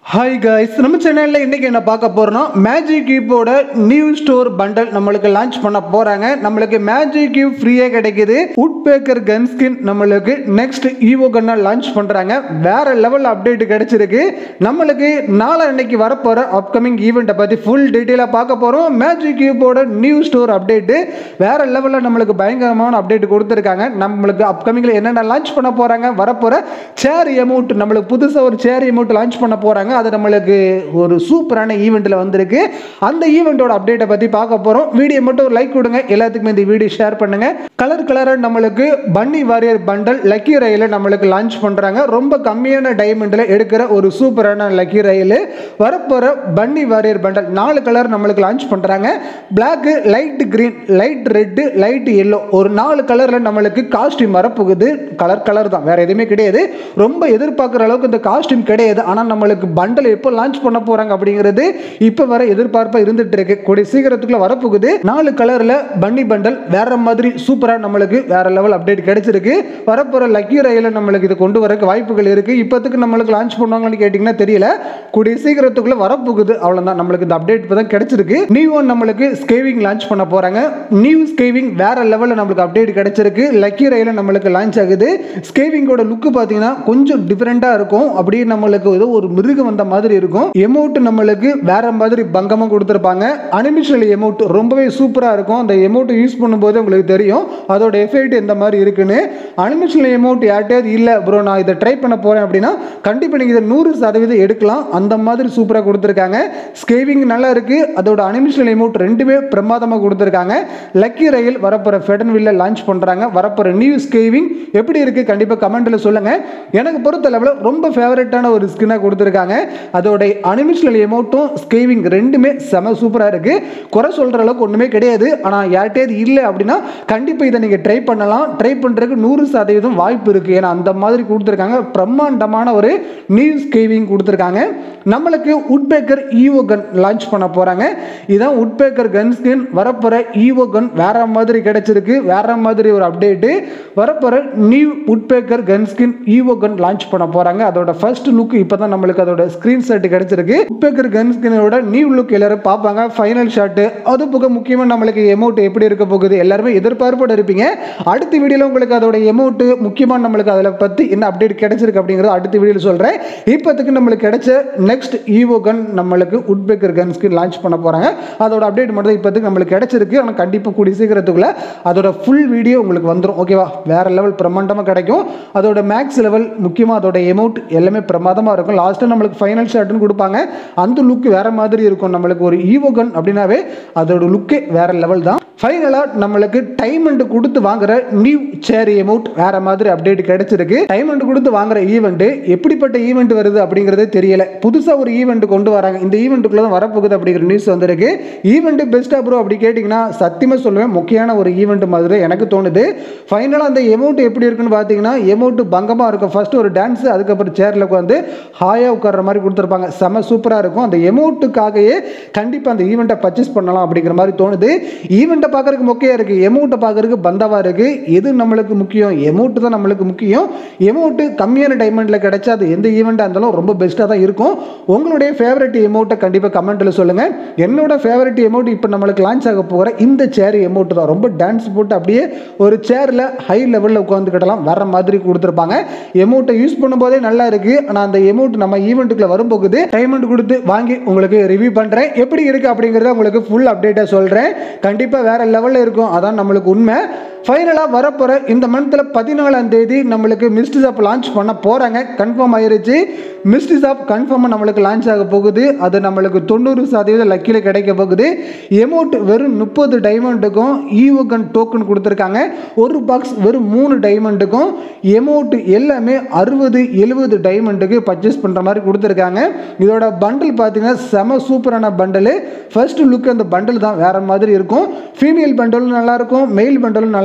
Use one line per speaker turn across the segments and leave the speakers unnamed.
hi guys நம்ம சேனலில் இன்றைக்கி என்ன பார்க்க போகிறோம்னா மேஜிக் கியூப்போட நியூ ஸ்டோர் பண்டல் நம்மளுக்கு லான்ச் பண்ண போகிறாங்க நம்மளுக்கு மேஜிக் கியூப் ஃப்ரீயாக கிடைக்குது உட் பேக்கர் கன் ஸ்கின் நம்மளுக்கு நெக்ஸ்ட் ஈவோ கன்னா லான்ச் பண்ணுறாங்க வேற லெவல் அப்டேட் கிடைச்சிருக்கு நம்மளுக்கு நாளை அன்னைக்கு வரப்போகிற அப்கமிங் ஈவெண்ட்டை பற்றி ஃபுல் டீட்டெயிலாக பார்க்க போகிறோம் மேஜிக் கியூப்போட நியூ ஸ்டோர் அப்டேட்டு வேற லெவலில் நம்மளுக்கு பயங்கரமான அப்டேட் கொடுத்துருக்காங்க நம்மளுக்கு அப்கமிங்கில் என்னென்ன லான்ச் பண்ண போகிறாங்க வரப்போகிற சேர் அமௌண்ட் நம்மளுக்கு புதுசாக ஒரு சேர் அமௌண்ட் லான்ச் பண்ண போகிறாங்க அது நம்மளுக்கு ஒரு சூப்பரான ஈவெண்ட்டில் வந்திருக்கு அந்த ஈவெண்ட்டோட அப்டேட்டை பற்றி பார்க்க போகிறோம் வீடியோ மட்டும் ஒரு லைக் கொடுங்க எல்லாத்துக்குமே இந்த வீடியோ ஷேர் பண்ணுங்க கலர் கலராக நம்மளுக்கு பன்னி வாரியர் பண்டல் லக்கி ரயில் நம்மளுக்கு லான்ச் பண்ணுறாங்க ரொம்ப கம்மியான டைமண்டில் எடுக்கிற ஒரு சூப்பரான லக்கி ரயில் வரப்போகிற பன்னி வாரியர் பண்டல் நாலு கலர் நம்மளுக்கு லான்ச் பண்ணுறாங்க black light green light red light yellow ஒரு நாலு கலரில் நம்மளுக்கு காஸ்டியூம் வரப்போகுது கலர் கலர் தான் வேற எதுவுமே கிடையாது ரொம்ப எதிர்பார்க்குற அளவுக்கு இந்த காஸ்டியூம் கிடையாது ஆனால் நம்மளுக்கு பண்டல் எப்போ லான்ச் பண்ண போகிறாங்க அப்படிங்கிறது இப்போ வர எதிர்பார்ப்பாக இருந்துட்டு இருக்கு கூடிய சீக்கிரத்துக்குள்ள வரப்போகுது நாலு கலரில் பன்னி பண்டல் வேற மாதிரி சூப்பராக நம்மளுக்கு வேற லெவல் அப்டேட் கிடைச்சிருக்கு வரப்போகிற லக்கி ரயில நம்மளுக்கு இது கொண்டு வரக்கு வாய்ப்புகள் இருக்கு இப்போத்துக்கு நம்மளுக்கு லான்ச் பண்ணுவாங்கன்னு கேட்டிங்கன்னா தெரியல கூடிய சீக்கிரத்துக்குள்ள வரப்போகுது அவ்வளோதான் நம்மளுக்கு இந்த அப்டேட் இப்போ தான் கிடைச்சிருக்கு நியூ ஒன் நம்மளுக்கு ஸ்கேவிங் லான்ச் பண்ண போகிறாங்க நியூ ஸ்கேவிங் வேற லெவலில் நம்மளுக்கு அப்டேட் கிடைச்சிருக்கு லக்கி ரயில நம்மளுக்கு லான்ச் ஆகுது ஸ்கேவிங்கோட லுக்கு பார்த்தீங்கன்னா கொஞ்சம் டிஃப்ரெண்ட்டாக இருக்கும் அப்படியே நம்மளுக்கு ஏதோ ஒரு மிருகம் வந்த மாதிரி இருக்கும் எமௌண்ட் நம்மளுக்கு வேற மாதிரி பங்கமாக கொடுத்துருப்பாங்க அனிமிஷனல் எமௌண்ட் ரொம்பவே சூப்பராக இருக்கும் அந்த எமௌண்ட் யூஸ் பண்ணும்போது உங்களுக்கு தெரியும் அதோட எஃபெக்ட் எந்த மாதிரி இருக்குன்னு அனிமிஷனல் எமௌண்ட் யார்ட்டையாவது இல்லை ப்ரோ நான் இதை ட்ரை பண்ண போகிறேன் அப்படின்னா கண்டிப்பாக நீங்கள் இதை நூறு சதவீதம் எடுக்கலாம் அந்த மாதிரி சூப்பராக கொடுத்துருக்காங்க ஸ்கேவிங் நல்லா இருக்குது அதோட அனிமிஷனல் எமௌண்ட் ரெண்டுமே பிரமாதமாக கொடுத்துருக்காங்க லக்கி ரயில் வரப்போகிற ஃபெடன் வில்ல லான்ச் பண்ணுறாங்க வரப்போகிற நியூ ஸ்கேவிங் எப்படி இருக்குது கண்டிப்பாக கமெண்ட்டில் சொல்லுங்கள் எனக்கு பொறுத்த லெவலில் ரொம்ப ஃபேவரட்டான ஒரு ஸ்கின்னாக கொடுத்துருக்காங்க அதோட அனிமிஷனல் எமௌண்ட்டும் ஸ்கேவிங் ரெண்டுமே செம சூப்பராக இருக்குது குறை சொல்கிற அளவுக்கு ஒன்றுமே கிடையாது ஆனால் யார்கிட்டயாவது இல்லை அப்படின்னா கண்டிப்பாக இதை நீங்கள் ட்ரை பண்ணலாம் ட்ரை பண்ணுறதுக்கு நூறு சதவீதம் வாய்ப்பு இருக்குது ஏன்னா அந்த மாதிரி கொடுத்துருக்காங்க பிரம்மாண்டமான ஒரு நியூ ஸ்கேவிங் கொடுத்துருக்காங்க நம்மளுக்கு உட்பேக்கர் ஈவோ கன் லான்ச் பண்ண போகிறாங்க இதான் உட்பேக்கர் கன் ஸ்கின் வரப்போகிற ஈவோ கன் வேற மாதிரி கிடைச்சிருக்கு வேற மாதிரி ஒரு அப்டேட்டு வரப்போகிற new woodpecker gun skin evo gun launch பண்ண போகிறாங்க அதோட ஃபர்ஸ்ட் லுக் இப்போ தான் நம்மளுக்கு அதோட ஸ்க்ரீன்ஷாட் கிடைச்சிருக்கு உட்பேக்கர் கன் ஸ்கினோட நியூ லுக் எல்லாரும் பார்ப்பாங்க ஃபைனல் ஷாட்டு அது போக முக்கியமாக நம்மளுக்கு எமௌண்ட் எப்படி இருக்க போகுது எல்லாருமே எதிர்பார்ப்போட இருப்பீங்க அடுத்த வீடியோவில் உங்களுக்கு அதோட எமௌண்ட் முக்கியமாக நம்மளுக்கு அதில் பற்றி என்ன அப்டேட் கிடைச்சிருக்கு அப்படிங்கிறது அடுத்த வீடியோவில் சொல்கிறேன் இப்போத்துக்கு நம்மளுக்கு கிடைச்ச நெக்ஸ்ட் ஈவோ கன் நம்மளுக்கு உட்பேக்கர் கன் ஸ்கின் லான்ச் பண்ண போகிறாங்க அதோட அப்டேட் மட்டும் இப்போத்துக்கு நம்மளுக்கு கிடைச்சிருக்கு ஆனால் கண்டிப்பாக கூடிய சீக்கிரத்துக்குள்ள அதோட ஃபுல் வீடியோ உங்களுக்கு வந்துடும் ஓகேவா வேற லெவல் பிரமாண்டமாக கிடைக்கும் அதோட மேக்ஸ் லெவல் முக்கியமாக அதோட எமௌண்ட் எல்லாமே பிரமாதமாக இருக்கும் லாஸ்ட்டு நம்மளுக்கு ஃபைனல் ஷாட்னு கொடுப்பாங்க அந்த லுக் வேற மாதிரி இருக்கும் நம்மளுக்கு ஒரு ஈவோ கன் அப்படின்னாவே அதோட லுக்கே வேற லெவல் தான் ஃபைனலாக நம்மளுக்கு டைமண்ட் கொடுத்து வாங்குற நியூ சேர் எமௌண்ட் வேற மாதிரி அப்டேட் கிடைச்சிருக்கு டைமண்ட் கொடுத்து வாங்குற ஈவெண்ட் எப்படிப்பட்ட ஈவெண்ட் வருது அப்படிங்கிறதே தெரியல புதுசாக ஒரு ஈவெண்ட் கொண்டு வராங்க இந்த ஈவெண்ட்டுக்குள்ள தான் வரப்போகுது அப்படிங்கிற நியூஸ் வந்திருக்கு ஈவெண்ட் பெஸ்ட்டாக ப்ரோ அப்படி கேட்டிங்கன்னா சத்தியமாக சொல்லுவேன் முக்கியமான ஒரு ஈவெண்ட் மாதிரி எனக்கு தோணுது ஃபைனலாக அந்த எமௌண்ட் எப்படி இருக்குன்னு பார்த்தீங்கன்னா எமௌண்ட் பங்கமாக இருக்கும் ஃபர்ஸ்ட் ஒரு டான்ஸ் அதுக்கப்புறம் சேரில் உட்காந்து ஹாயாக உட்கார்ற மாதிரி கொடுத்துருப்பாங்க செம சூப்பராக இருக்கும் அந்த எமௌண்ட்டுக்காகவே கண்டிப்பாக அந்த ஈவெண்ட்டை பர்ச்சேஸ் பண்ணலாம் அப்படிங்கிற மாதிரி தோணுது ஈவெண்ட்டை பார்க்கறதுக்கு மொக்கையாக இருக்குது எமௌண்ட்டை பார்க்கறதுக்கு பந்தாவாக இருக்குது எது நம்மளுக்கு முக்கியம் எமௌண்ட் தான் நம்மளுக்கு முக்கியம் எமௌண்ட்டு கம்மியான டைமண்டில் கிடைச்சா அது எந்த ஈவெண்ட்டாக இருந்தாலும் ரொம்ப பெஸ்ட்டாக தான் இருக்கும் உங்களுடைய ஃபேவரட் எமௌண்ட்டை கண்டிப்பாக கமெண்ட்டில் சொல்லுங்கள் என்னோட ஃபேவரட் எமௌண்ட் இப்போ நம்மளுக்கு லான்ச் ஆக போகிற இந்த சேர் எமௌண்ட் தான் ரொம்ப டான்ஸ் போட்டு அப்படியே ஒரு சேரில் ஹை லெவலில் உட்காந்துக்கிட்டலாம் வேற மாதிரி கொடுத்துருப்பாங்க எமௌண்ட்டை யூஸ் பண்ணும்போதே நல்லா இருக்குது ஆனால் அந்த எமௌண்ட் நம்ம ஈவெண்ட்டுக்குள்ள வரும்போது டைமண்ட் கொடுத்து வாங்கி உங்களுக்கு ரிவ்யூ பண்ணுறேன் எப்படி இருக்குது அப்படிங்கிறத உங்களுக்கு ஃபுல் அப்டேட்டாக சொல்கிறேன் கண்டிப்பாக வேற லெவலில் இருக்கும் அதான் நம்மளுக்கு உண்மை ஃபைனலாக வரப்போகிற இந்த மந்தில் பதினாலாம் தேதி நம்மளுக்கு மிஸ்டி ஷாப் லான்ச் பண்ண போகிறாங்க கன்ஃபார்ம் ஆயிருச்சு மிஸ்டி ஷாப் கன்ஃபார்மாக நம்மளுக்கு லான்ச் ஆக போகுது அது நம்மளுக்கு தொண்ணூறு சதவீதம் லக்கியில் கிடைக்க போகுது எமௌண்ட் வெறும் முப்பது டைமண்டுக்கும் ஈவோகன் டோக்கன் கொடுத்துருக்காங்க ஒரு பாக்ஸ் வெறும் மூணு டைமண்டுக்கும் எமௌண்ட் எல்லாமே அறுபது எழுபது டைமண்டுக்கு பர்ச்சேஸ் பண்ணுற மாதிரி கொடுத்துருக்காங்க இதோட பண்டில் பார்த்தீங்கன்னா செம சூப்பரான பண்டலு ஃபர்ஸ்ட் லுக் அந்த பண்டில் தான் வேற மாதிரி இருக்கும் ஃபீமேல் பண்டலும் நல்லாயிருக்கும் மெயில் பண்டலும் நல்லா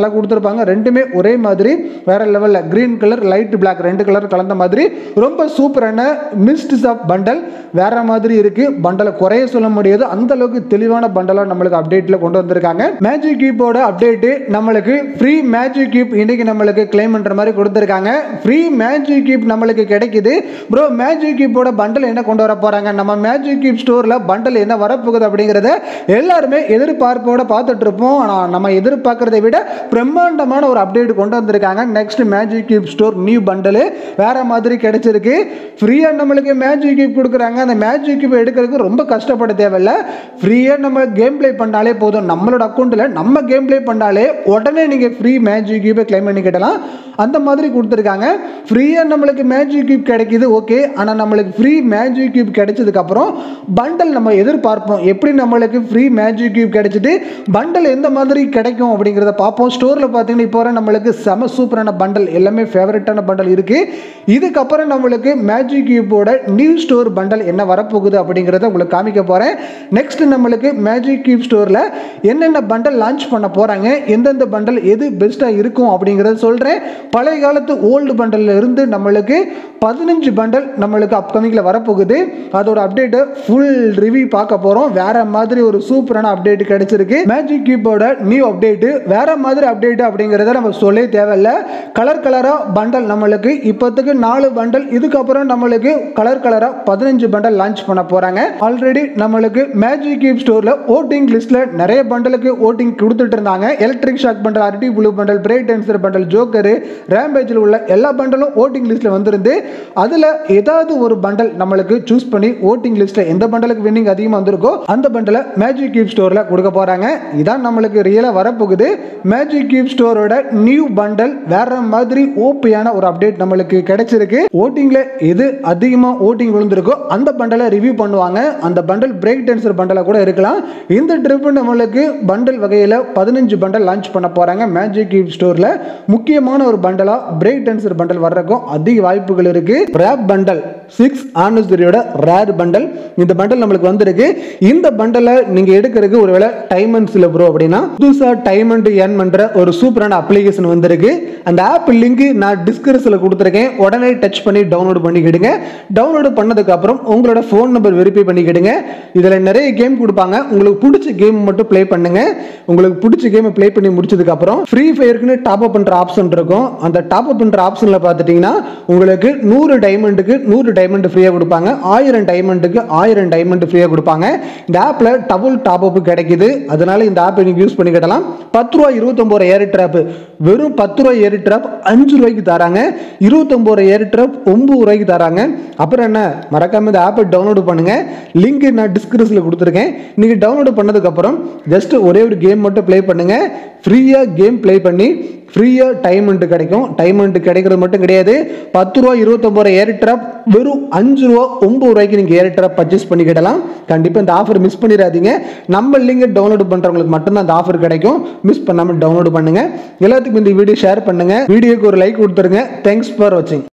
நல்லா கொடுத்துருப்பாங்க ரெண்டுமே ஒரே மாதிரி வேற லெவலில் கிரீன் கலர் லைட் பிளாக் ரெண்டு கலர் கலந்த மாதிரி ரொம்ப சூப்பரான மிஸ்ட் ஆஃப் பண்டல் வேற மாதிரி இருக்கு பண்டலை குறைய சொல்ல முடியாது அந்த அளவுக்கு தெளிவான பண்டலாக நம்மளுக்கு அப்டேட்டில் கொண்டு வந்திருக்காங்க மேஜிக் கீப்போட அப்டேட்டு நம்மளுக்கு ஃப்ரீ மேஜிக் கீப் இன்னைக்கு நம்மளுக்கு கிளைம் பண்ணுற மாதிரி கொடுத்துருக்காங்க ஃப்ரீ மேஜிக் கீப் நம்மளுக்கு கிடைக்குது ப்ரோ மேஜிக் கீப்போட பண்டல் என்ன கொண்டு வர போறாங்க நம்ம மேஜிக் கீப் ஸ்டோரில் பண்டல் என்ன வரப்போகுது அப்படிங்கிறத எல்லாருமே எதிர்பார்ப்போட பார்த்துட்டு இருப்போம் ஆனால் நம்ம எதிர்பார்க்கறதை விட பிரம்மாண்டமான ஒரு அப்டேட் கொண்டு வந்திருக்காங்க next magic cube store new bundle வேற மாதிரி கிடைச்சிருக்கு ஃப்ரீயாக நம்மளுக்கு மேஜிக் கீப் கொடுக்குறாங்க அந்த மேஜிக் கீப் எடுக்கிறதுக்கு ரொம்ப கஷ்டப்பட தேவையில்ல ஃப்ரீயாக நம்ம கேம் ப்ளே பண்ணாலே போதும் நம்மளோட அக்கௌண்ட்டில் நம்ம கேம் ப்ளே பண்ணாலே உடனே நீங்கள் ஃப்ரீ மேஜிக் கீப்பை கிளைம் பண்ணிக்கிடலாம் அந்த மாதிரி கொடுத்துருக்காங்க ஃப்ரீயாக நம்மளுக்கு மேஜிக் கியூப் கிடைக்குது ஓகே ஆனால் நம்மளுக்கு ஃப்ரீ மேஜிக் கியூப் கிடைச்சதுக்கப்புறம் பண்டல் நம்ம எதிர்பார்ப்போம் எப்படி நம்மளுக்கு ஃப்ரீ மேஜிக் கியூப் கிடைச்சிட்டு பண்டல் எந்த மாதிரி கிடைக்கும் அப்படிங்கிறத பார்ப்போம் ஸ்டோரில் பார்த்தீங்கன்னா இப்போ வரை நம்மளுக்கு செம சூப்பரான பண்டல் எல்லாமே ஃபேவரட்டான பண்டல் இருக்குது இதுக்கப்புறம் நம்மளுக்கு மேஜிக் கியூப்போட நியூ ஸ்டோர் பண்டல் என்ன வரப்போகுது அப்படிங்கிறத உங்களுக்கு காமிக்க போகிறேன் நெக்ஸ்ட் நம்மளுக்கு மேஜிக் கியூப் ஸ்டோரில் என்னென்ன பண்டல் லான்ச் பண்ண போகிறாங்க எந்தெந்த பண்டல் எது பெஸ்ட்டாக இருக்கும் அப்படிங்கிறத சொல்கிறேன் பழைய காலத்து ஓல்டு பண்டல்ல இருந்து நம்மளுக்கு பதினஞ்சு பண்டல் நம்மளுக்கு அப்கமிங்கில் வரப்போகுது அதோட அப்டேட்டு ஃபுல் ரிவ்யூ பார்க்க போகிறோம் வேற மாதிரி ஒரு சூப்பரான அப்டேட் கிடைச்சிருக்கு மேஜிக் கீப்போட நியூ அப்டேட்டு வேற மாதிரி அப்டேட் அப்படிங்கிறத நம்ம சொல்லே தேவையில்ல கலர் கலராக பண்டல் நம்மளுக்கு இப்போத்துக்கு நாலு பண்டல் இதுக்கப்புறம் நம்மளுக்கு கலர் கலராக பதினஞ்சு பண்டல் லான்ச் பண்ண போகிறாங்க ஆல்ரெடி நம்மளுக்கு மேஜிக் கீப் ஸ்டோரில் ஓட்டிங் லிஸ்ட்டில் நிறைய பண்டலுக்கு ஓட்டிங் கொடுத்துட்டு இருந்தாங்க எலக்ட்ரிக் ஷாக் பண்டல் அர்டி blue bundle break dancer bundle joker ரேம்பேஜில் உள்ள எல்லா பண்டலும் ஓட்டிங் லிஸ்ட்டில் வந்திருந்து அதில் ஏதாவது ஒரு பண்டல் நம்மளுக்கு சூஸ் பண்ணி ஓட்டிங் லிஸ்ட்டில் எந்த பண்டலுக்கு வின்னிங் அதிகமாக வந்திருக்கோ அந்த பண்டலை மேஜிக் கியூப் ஸ்டோரில் கொடுக்க போகிறாங்க இதான் நம்மளுக்கு ரியலாக வரப்போகுது மேஜிக் கியூப் ஸ்டோரோட நியூ பண்டல் வேற மாதிரி ஓப்பியான ஒரு அப்டேட் நம்மளுக்கு கிடைச்சிருக்கு ஓட்டிங்கில் எது அதிகமாக ஓட்டிங் விழுந்திருக்கோ அந்த பண்டலை ரிவ்யூ பண்ணுவாங்க அந்த பண்டல் பிரேக் டான்சர் பண்டலாக கூட இருக்கலாம் இந்த ட்ரிப் நம்மளுக்கு பண்டல் வகையில் பதினஞ்சு பண்டல் லான்ச் பண்ண போகிறாங்க மேஜிக் கியூப் ஸ்டோரில் முக்கியமான ஒரு பண்டலா பிரேக் டான்சர் பண்டல் வர்றதுக்கும் அதிக வாய்ப்புகள் இருக்கு ரேப் பண்டல் சிக்ஸ் ஆனிவர்சரியோட ரேர் பண்டல் இந்த பண்டல் நம்மளுக்கு வந்திருக்கு இந்த பண்டலை நீங்க எடுக்கிறதுக்கு ஒருவேளை டைமண்ட்ஸ்ல ப்ரோ அப்படின்னா புதுசா டைமண்ட் ஏர்ன் பண்ற ஒரு சூப்பரான அப்ளிகேஷன் வந்திருக்கு அந்த ஆப் லிங்க் நான் டிஸ்கிரிப்ஷனில் கொடுத்துருக்கேன் உடனே டச் பண்ணி டவுன்லோட் பண்ணிக்கிடுங்க டவுன்லோட் பண்ணதுக்கு அப்புறம் உங்களோட ஃபோன் நம்பர் வெரிஃபை பண்ணிக்கிடுங்க இதில் நிறைய கேம் கொடுப்பாங்க உங்களுக்கு பிடிச்ச கேம் மட்டும் ப்ளே பண்ணுங்க உங்களுக்கு பிடிச்ச கேமை ப்ளே பண்ணி முடிச்சதுக்கு அப்புறம் ஃப்ரீ ஃபயருக்குன்னு டாப் அப் பண்ற ஆப்ஷன் இருக்கும் அந்த டாப் அப் பண்ற ஆப்ஷன்ல பார்த்துட்டீங்கன்னா உங்களுக்கு நூறு டைமண்டுக்கு நூறு டைமண்ட் ஃப்ரீயாக கொடுப்பாங்க ஆயிரம் டைமண்டுக்கு ஆயிரம் டைமண்ட் ஃப்ரீயாக கொடுப்பாங்க இந்த ஆப்பில் டபுள் டாப் அப் கிடைக்குது அதனால இந்த ஆப்பை நீங்கள் யூஸ் பண்ணிக்கிடலாம் பத்து ரூபா இருபத்தொம்பது ரூபா ஏர் ட்ராப் வெறும் பத்து ரூபா ஏர் ட்ராப் அஞ்சு ரூபாய்க்கு தராங்க இருபத்தொம்பது ரூபா ஏர் ட்ராப் ஒம்பது ரூபாய்க்கு தராங்க அப்புறம் என்ன மறக்காம இந்த ஆப்பை டவுன்லோட் பண்ணுங்க லிங்க் நான் டிஸ்கிரிப்ஷனில் கொடுத்துருக்கேன் நீங்கள் டவுன்லோட் பண்ணதுக்கப்புறம் ஜஸ்ட் ஒரே ஒரு கேம் மட்டும் ப்ளே பண்ணுங்க ஃப்ரீயாக கேம் ப்ளே பண்ணி ஃப்ரீயாக டைமண்ட் கிடைக்கும் டைமண்ட் கிடைக்கிறது மட்டும் கிடையாது பத்து ரூபா இருபத்தொம்பது ரூபா ஏர் ட்ராப் வெறும் அஞ்சு ரூபா ஒம்பது ரூபாய்க்கு நீங்கள் ஏர் ட்ராப் பர்ச்சேஸ் பண்ணிக்கிடலாம் கண்டிப்பாக இந்த ஆஃபர் மிஸ் பண்ணிடாதீங்க நம்ம லிங்க் டவுன்லோட் பண்ணுறவங்களுக்கு மட்டும்தான் அந்த ஆஃபர் கிடைக்கும் மிஸ் பண்ணாமல் டவுன்லோட் பண்ணுங்க எல்லாத்துக்கும் இந்த வீடியோ ஷேர் பண்ணுங்க வீடியோக்கு ஒரு லைக் கொடுத்துருங்க தேங்க்ஸ் ஃபார் வாட்சிங்